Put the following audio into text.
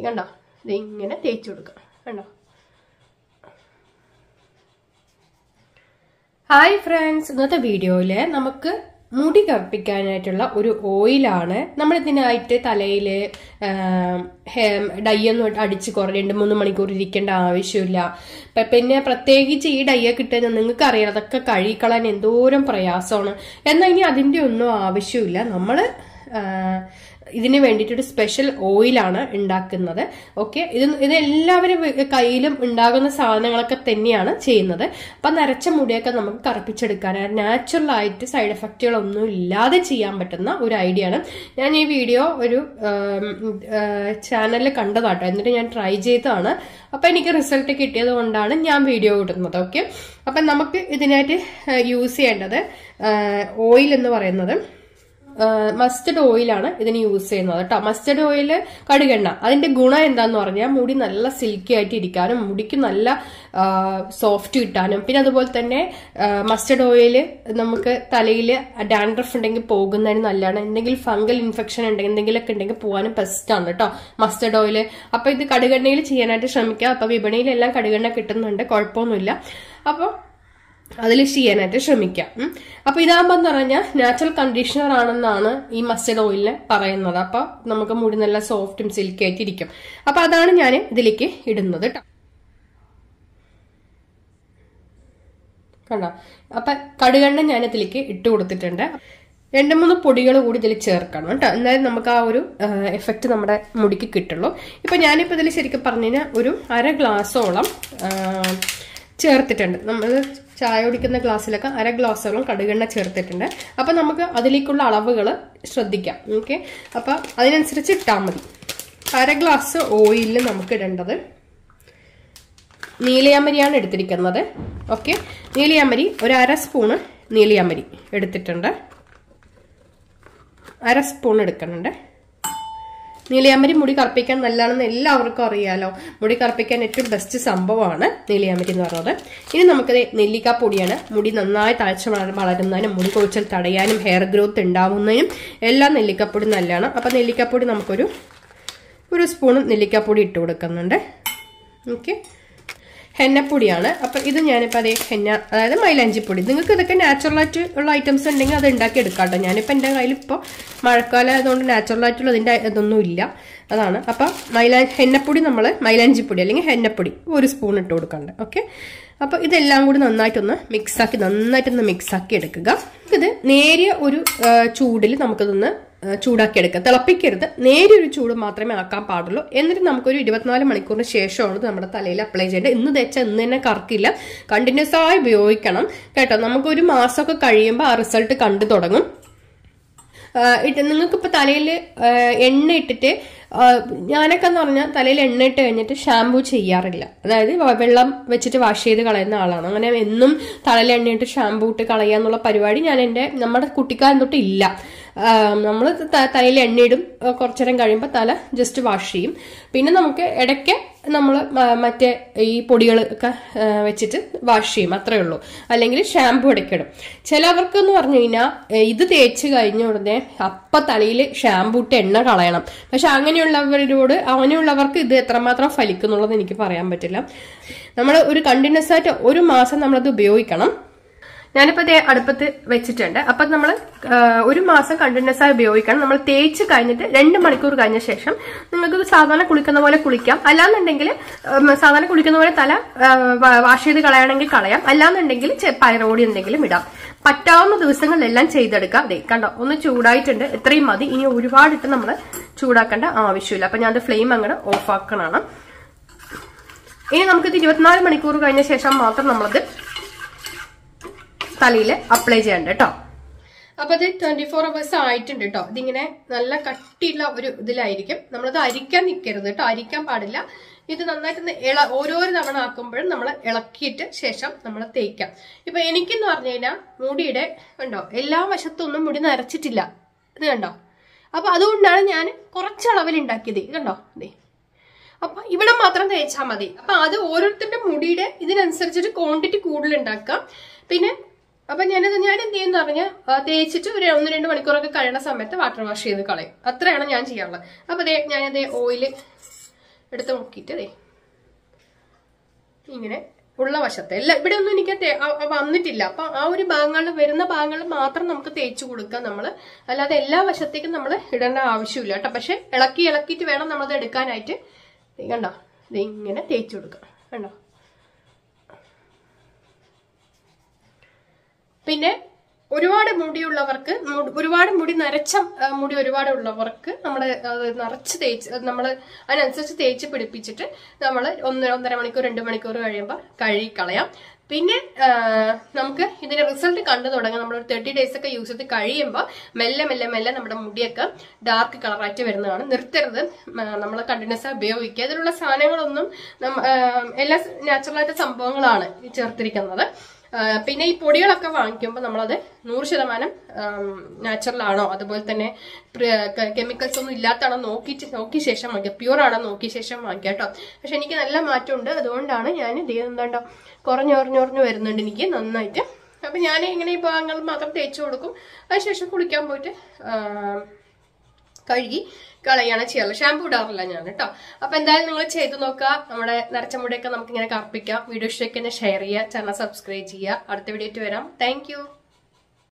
കണ്ടോ ഇത് ഇങ്ങനെ തേച്ച് കൊടുക്കാം കണ്ടോ ഹായ് ഫ്രണ്ട്സ് ഇന്നത്തെ വീഡിയോയിൽ നമുക്ക് മുടി കറുപ്പിക്കാനായിട്ടുള്ള ഒരു ഓയിലാണ് നമ്മൾ ഇതിനായിട്ട് തലയിൽ ഡൈ ഒന്നും അടിച്ച് കുറേ രണ്ട് മൂന്ന് മണിക്കൂർ ഇരിക്കേണ്ട ആവശ്യമില്ല പ- പിന്നെ പ്രത്യേകിച്ച് ഈ ഡൈ കിട്ടുന്ന നിങ്ങൾക്ക് അറിയാം അതൊക്കെ കഴുകിക്കളയാൻ എന്തോരം പ്രയാസമാണ് എന്നാൽ ഇനി അതിൻ്റെ ഒന്നും ആവശ്യമില്ല നമ്മൾ ഇതിന് വേണ്ടിയിട്ടൊരു സ്പെഷ്യൽ ഓയിലാണ് ഉണ്ടാക്കുന്നത് ഓക്കെ ഇത് ഇത് എല്ലാവരും വി- കയ്യിലും ഉണ്ടാകുന്ന സാധനങ്ങളൊക്കെ തന്നെയാണ് ചെയ്യുന്നത് അപ്പൊ നരച്ച മുടിയൊക്കെ നമുക്ക് കറുപ്പിച്ചെടുക്കാൻ നാച്ചുറൽ ആയിട്ട് സൈഡ് എഫക്റ്റുകളൊന്നും ഇല്ലാതെ ചെയ്യാൻ പറ്റുന്ന ഒരു ഐഡിയ ആണ് ഞാൻ ഈ വീഡിയോ ഒരു ചാനലിൽ കണ്ടതാട്ടോ എന്നിട്ട് ഞാൻ ട്രൈ ചെയ്തതാണ് അപ്പൊ എനിക്ക് റിസൾട്ട് കിട്ടിയത് കൊണ്ടാണ് ഞാൻ വീഡിയോ ഇടുന്നത് ഓക്കെ അപ്പൊ നമുക്ക് ഇതിനായിട്ട് യൂസ് ചെയ്യേണ്ടത് ഓയിൽ എന്ന് പറയുന്നത് മസ്റ്റർഡ് ഓയിലാണ് ഇതിന് യൂസ് ചെയ്യുന്നത് കേട്ടോ മസ്റ്റർഡ് ഓയിൽ കടുകെണ്ണ അതിന്റെ ഗുണം എന്താന്ന് പറഞ്ഞാൽ മുടി നല്ല സിൽക്കി ആയിട്ട് ഇരിക്കാനും മുടിക്ക് നല്ല സോഫ്റ്റ് കിട്ടാനും പിന്നെ അതുപോലെ തന്നെ മസ്റ്റർഡ് ഓയിൽ നമുക്ക് തലയിൽ ഡാൻഡ്രഫ് ഉണ്ടെങ്കിൽ പോകുന്നതിന് നല്ലതാണ് എന്തെങ്കിലും ഫംഗൽ ഇൻഫെക്ഷൻ ഉണ്ടെങ്കിൽ എന്തെങ്കിലുമൊക്കെ ഉണ്ടെങ്കിൽ പോകാനും ബെസ്റ്റ് ആണ് കേട്ടോ മസ്റ്റർഡ് ഓയിൽ അപ്പൊ ഇത് കടുകെണ്ണയിൽ ചെയ്യാനായിട്ട് ശ്രമിക്കുക അപ്പൊ വിപണിയിലെല്ലാം കടുകെണ്ണ കിട്ടുന്നുണ്ട് കുഴപ്പമൊന്നുമില്ല അപ്പോൾ അതിൽ ചെയ്യാനായിട്ട് ശ്രമിക്കാം ഉം. അപ്പൊ ഇതാകുമ്പോൾ എന്ന് പറഞ്ഞാൽ നാച്ചുറൽ കണ്ടീഷണർ ആണെന്നാണ് ഈ മസ്റ്റർഡ് ഓയിലിന് പറയുന്നത് അപ്പൊ നമുക്ക് മുടി നല്ല സോഫ്റ്റും സിൽക്കി ആയിട്ട് ഇരിക്കും അപ്പൊ അതാണ് ഞാൻ ഇതിലേക്ക് ഇടുന്നത് കേട്ടോ കണ്ടോ അപ്പൊ കടുകെണ്ണ ഞാൻ ഇതിലേക്ക് ഇട്ട് കൊടുത്തിട്ടുണ്ട് രണ്ട് മൂന്ന് പൊടികൾ കൂടി ഇതിൽ ചേർക്കണം കേട്ടോ എന്നാലും നമുക്ക് ആ ഒരു എഫക്റ്റ് നമ്മുടെ മുടിക്ക് കിട്ടുള്ളൂ ഇപ്പൊ ഞാനിപ്പോ ഇതിൽ ശരിക്കും പറഞ്ഞു കഴിഞ്ഞാൽ ഒരു അര ഗ്ലാസോളം ആ, ചേർത്തിട്ടുണ്ട് നമ്മൾ ചായ കുടിക്കുന്ന ഗ്ലാസ്സിലൊക്കെ അര ഗ്ലാസോളം കടുകെണ്ണ ചേർത്തിട്ടുണ്ട് അപ്പൊ നമുക്ക് അതിലേക്കുള്ള അളവുകൾ ശ്രദ്ധിക്കാം ഓക്കെ അപ്പൊ അതിനനുസരിച്ച് ഇട്ടാൽ മതി അര ഗ്ലാസ് ഓയിലിൽ നമുക്ക് ഇടേണ്ടത് നീലയാമരിയാണ് എടുത്തിരിക്കുന്നത് ഓക്കെ നീലയാമരി ഒരു അര സ്പൂണ് നീലയാമരി എടുത്തിട്ടുണ്ട് അര സ്പൂൺ എടുക്കുന്നുണ്ട് നീലയാമരി മുടി കറുപ്പിക്കാൻ നല്ലതാണെന്ന് എല്ലാവർക്കും അറിയാലോ മുടി കറുപ്പിക്കാൻ ഏറ്റവും ബെസ്റ്റ് സംഭവമാണ് നീലയാമരി എന്ന് പറയുന്നത് ഇനി നമുക്കത് നെല്ലിക്കാപ്പൊടിയാണ് മുടി നന്നായി താഴ്ച വളർ വളരുന്നതിനും മുടി കൊഴിച്ചൽ തടയാനും ഹെയർ ഗ്രോത്ത് ഉണ്ടാവുന്നതിനും എല്ലാം നെല്ലിക്കാപ്പൊടി നല്ലതാണ് അപ്പം നെല്ലിക്കാപ്പൊടി നമുക്കൊരു ഒരു സ്പൂൺ നെല്ലിക്കാപ്പൊടി ഇട്ട് കൊടുക്കുന്നുണ്ട് ഓക്കെ ഹെന്നപ്പൊടിയാണ് അപ്പം ഇത് ഞാനിപ്പോൾ അതേ ഹെന്ന അതായത് മൈലാഞ്ചിപ്പൊടി നിങ്ങൾക്ക് ഇതൊക്കെ നാച്ചുറലായിട്ട് ഉള്ള ഐറ്റംസ് ഉണ്ടെങ്കിൽ അത് ഉണ്ടാക്കി എടുക്കാം കേട്ടോ ഞാനിപ്പോൾ എൻ്റെ കയ്യിൽ ഇപ്പോൾ മഴക്കാലം ആയതുകൊണ്ട് നാച്ചുറലായിട്ടുള്ള ഇതിൻ്റെ ഇതൊന്നും ഇല്ല അതാണ് അപ്പം മൈലാ ഹെന്നപ്പൊടി നമ്മൾ മൈലാഞ്ചിപ്പൊടി അല്ലെങ്കിൽ ഹെന്നപ്പൊടി ഒരു സ്പൂൺ ഇട്ട് കൊടുക്കണ്ട് ഓക്കെ അപ്പോൾ ഇതെല്ലാം കൂടി നന്നായിട്ടൊന്ന് മിക്സാക്കി നന്നായിട്ടൊന്ന് മിക്സാക്കി എടുക്കുക ഇത് നേരിയ ഒരു ചൂടിൽ നമുക്കിതൊന്ന് ആ, ചൂടാക്കി എടുക്കുക തിളപ്പിക്കരുത് നേരിയ ഒരു ചൂട് മാത്രമേ ആക്കാൻ പാടുള്ളൂ എന്നിട്ട് നമുക്കൊരു ഇരുപത്തിനാല് മണിക്കൂറിന് ശേഷമാണ് ഇത് നമ്മുടെ തലയിൽ അപ്ലൈ ചെയ്യേണ്ടത് ഇന്ന് തേച്ചാൽ ഇന്ന് തന്നെ കറക്കില്ല കണ്ടിന്യൂസ് ആയി ഉപയോഗിക്കണം കേട്ടോ നമുക്കൊരു മാസമൊക്കെ കഴിയുമ്പോൾ ആ റിസൾട്ട് കണ്ടു തുടങ്ങും നിങ്ങൾക്ക് ഇപ്പൊ തലയിൽ എണ്ണ ഇട്ടിട്ട് ആ, ഞാനൊക്കെ എന്ന് പറഞ്ഞാൽ തലയിൽ എണ്ണ ഇട്ട് കഴിഞ്ഞിട്ട് ഷാമ്പു ചെയ്യാറില്ല അതായത് വ- വെള്ളം വെച്ചിട്ട് വാഷ് ചെയ്ത് കളയുന്ന ആളാണ് അങ്ങനെ എന്നും തലയിൽ എണ്ണ ഇട്ട് ഷാമ്പു ഇട്ട് കളയുക എന്നുള്ള പരിപാടി ഞാൻ എൻ്റെ നമ്മുടെ കുട്ടിക്കാലം തൊട്ട് ഇല്ല നമ്മൾ തലയിൽ എണ്ണയിടും ആ, കുറച്ച് നേരം കഴിയുമ്പോൾ തല ജസ്റ്റ് വാഷ് ചെയ്യും പിന്നെ നമുക്ക് ഇടയ്ക്ക് നമ്മൾ മറ്റേ ഈ പൊടികൾ ഒക്കെ ആ, വെച്ചിട്ട് വാഷ് ചെയ്യും അത്രേ ഉള്ളൂ അല്ലെങ്കിൽ ഷാമ്പു ഇടയ്ക്കിടും ചിലവർക്ക് എന്ന് പറഞ്ഞു കഴിഞ്ഞാൽ ഇത് തേച്ച് കഴിഞ്ഞ ഉടനെ അപ്പ തലയിൽ ഷാമ്പു ഇട്ട് എണ്ണ കളയണം പക്ഷെ അങ്ങനെയുള്ളവരോട് അങ്ങനെയുള്ളവർക്ക് ഇത് എത്രമാത്രം ഫലിക്കുന്നുള്ളത് എനിക്ക് പറയാൻ പറ്റില്ല നമ്മൾ ഒരു കണ്ടിന്യൂസ് ആയിട്ട് ഒരു മാസം നമ്മളത് ഉപയോഗിക്കണം ഞാനിപ്പോൾ ദേ അടുപ്പത്ത് വെച്ചിട്ടുണ്ട് അപ്പം നമ്മൾ ഒരു മാസം കണ്ടിന്യൂസ് ആയി ഉപയോഗിക്കണം നമ്മൾ തേച്ച് കഴിഞ്ഞിട്ട് രണ്ട് മണിക്കൂർ കഴിഞ്ഞ ശേഷം നിങ്ങൾക്ക് സാധാരണ കുളിക്കുന്ന പോലെ കുളിക്കാം അല്ലാന്നുണ്ടെങ്കിൽ ഉം, സാധാരണ കുളിക്കുന്ന പോലെ തല വാഷ് ചെയ്ത് കളയണമെങ്കിൽ കളയാം അല്ലാന്നുണ്ടെങ്കിൽ ചെ- പയറുപൊടി എന്തെങ്കിലും ഇടാം പറ്റാവുന്ന ദിവസങ്ങളിലെല്ലാം ചെയ്തെടുക്കാം അതെ കണ്ടോ ഒന്ന് ചൂടായിട്ടുണ്ട് എത്രയും മതി ഇനി ഒരുപാടിട്ട് നമ്മൾ ചൂടാക്കേണ്ട ആവശ്യമില്ല അപ്പം ഞാൻ ഫ്ലെയിം അങ്ങോട്ട് ഓഫ് ആക്കണമാണ് ഇനി നമുക്കിത് ഇരുപത്തിനാല് മണിക്കൂർ കഴിഞ്ഞ ശേഷം മാത്രം നമ്മളത് തലയിൽ അപ്ലൈ ചെയ്യണ്ട കേട്ടോ അപ്പൊ ഇത് ട്വന്റി ഫോർ അവേഴ്സ് ആയിട്ടുണ്ട് കേട്ടോ ഇതിങ്ങനെ നല്ല കട്ടിയുള്ള ഒരു ഇതിലായിരിക്കും നമ്മളത് അരിക്കാൻ നിൽക്കരുത് കേട്ടോ അരിക്കാൻ പാടില്ല ഇത് നന്നായിട്ട് ഇള ഓരോരോ തവണ ആക്കുമ്പോഴും നമ്മൾ ഇളക്കിയിട്ട് ശേഷം നമ്മൾ തേക്കാം ഇപ്പൊ എനിക്കെന്ന് പറഞ്ഞു കഴിഞ്ഞാൽ മുടിയുടെ കണ്ടോ എല്ലാ വശത്തൊന്നും മുടി നരച്ചിട്ടില്ല ഇത് കണ്ടോ അപ്പൊ അതുകൊണ്ടാണ് ഞാൻ കുറച്ച് അളവിൽ ഉണ്ടാക്കിയത് ഇത് കണ്ടോ ദേ അപ്പൊ ഇവിടെ മാത്രം തേച്ചാൽ മതി അപ്പൊ അത് ഓരോരുത്തരുടെ മുടിയുടെ ഇതിനനുസരിച്ചിട്ട് ക്വാണ്ടിറ്റി കൂടുതൽ ഉണ്ടാക്കാം പിന്നെ അപ്പൊ ഞാനത് ഞാൻ എന്ത് ചെയ്യുന്ന പറഞ്ഞാൽ തേച്ചിട്ട് ഒരു ഒന്ന് രണ്ട് മണിക്കൂറൊക്കെ കഴിയുന്ന സമയത്ത് വാട്ടർ വാഷ് ചെയ്ത് കളയും അത്രയാണ് ഞാൻ ചെയ്യാറുള്ളത് അപ്പൊ ദേ ഞാനത് ഓയില് എടുത്ത് നോക്കിയിട്ട് ദേ ഇങ്ങനെ ഉള്ള വശത്തെ എല്ലാം ഇവിടെ ഒന്നും എനിക്ക് തേ- അ- അ- വന്നിട്ടില്ല അപ്പൊ ആ ഒരു ഭാഗങ്ങളിൽ വരുന്ന ഭാഗങ്ങളിൽ മാത്രം നമുക്ക് തേച്ച് കൊടുക്കാം നമ്മൾ അല്ലാതെ എല്ലാ വശത്തേക്കും നമ്മൾ ഇടേണ്ട ആവശ്യമില്ല കേട്ടോ പക്ഷെ ഇളക്കി ഇളക്കിയിട്ട് വേണം നമ്മളത് എടുക്കാനായിട്ട് ദേ കണ്ടോ ഇത് ഇങ്ങനെ തേച്ച് കൊടുക്കാം കണ്ടോ പിന്നെ ഒരുപാട് മുടിയുള്ളവർക്ക് മുടി- ഒരുപാട് മുടി നരച്ച ആ, മുടി ഒരുപാട് ഉള്ളവർക്ക് നമ്മൾ നിറച്ച് തേച്ച് നമ്മൾ അതിനനുസരിച്ച് തേച്ച് പിടിപ്പിച്ചിട്ട് നമ്മൾ ഒന്ന് ഒന്നര മണിക്കൂർ രണ്ട് മണിക്കൂർ കഴിയുമ്പോൾ കഴുകി കളയാം പിന്നെ ആ, നമുക്ക് ഇതിന്റെ റിസൾട്ട് കണ്ടു തുടങ്ങാം നമ്മൾ ഒരു തേർട്ടി ഡേയ്സ് ഒക്കെ യൂസ് ചെയ്ത് കഴിയുമ്പോൾ മെല്ലെ മെല്ലെ മെല്ലെ നമ്മുടെ മുടിയൊക്കെ ഡാർക്ക് കളറായിട്ട് വരുന്നതാണ് നിർത്തരുത് നമ്മൾ കണ്ടിന്യൂസ് ഉപയോഗിക്കുക ഇതിലുള്ള സാധനങ്ങളൊന്നും നമ്മ- ആ, എല്ലാ നാച്ചുറലായിട്ട് സംഭവങ്ങളാണ് ഈ ചേർത്തിരിക്കുന്നത് ആ, പിന്നെ ഈ പൊടികളൊക്കെ വാങ്ങിക്കുമ്പോൾ നമ്മളത് നൂറ് ശതമാനം നാച്ചുറൽ ആണോ അതുപോലെ തന്നെ കെമിക്കൽസ് ഒന്നും ഇല്ലാത്താണോ നോക്കിയിട്ട് നോക്കിയ ശേഷം വാങ്ങിക്കുക പ്യൂർ ആണോ നോക്കിയ ശേഷം വാങ്ങിക്കുക കേട്ടോ പക്ഷെ എനിക്ക് നല്ല മാറ്റമുണ്ട് അതുകൊണ്ടാണ് ഞാൻ ഇത് എന്താണ്ടോ കുറഞ്ഞുറഞ്ഞുറഞ്ഞു വരുന്നുണ്ട് എനിക്ക് നന്നായിട്ട് അപ്പൊ ഞാൻ ഇങ്ങനെ ഈ ഭാഗങ്ങൾ മാത്രം തേച്ച് കൊടുക്കും അതിനുശേഷം കുളിക്കാൻ പോയിട്ട് ആ, കഴുകി കളയാണ് ചെയ്യാറ് ഷാമ്പു ഇടാറില്ല ഞാൻ കേട്ടോ അപ്പൊ എന്തായാലും നിങ്ങൾ ചെയ്തു നോക്കുക നമ്മുടെ നരച്ച മുടിയൊക്കെ നമുക്ക് ഇങ്ങനെ കറുപ്പിക്കാം വീഡിയോ ഇഷ്ടമൊക്കെ ഷെയർ ചെയ്യുക ചാനൽ സബ്സ്ക്രൈബ് ചെയ്യുക അടുത്ത വീഡിയോ വരാം താങ്ക്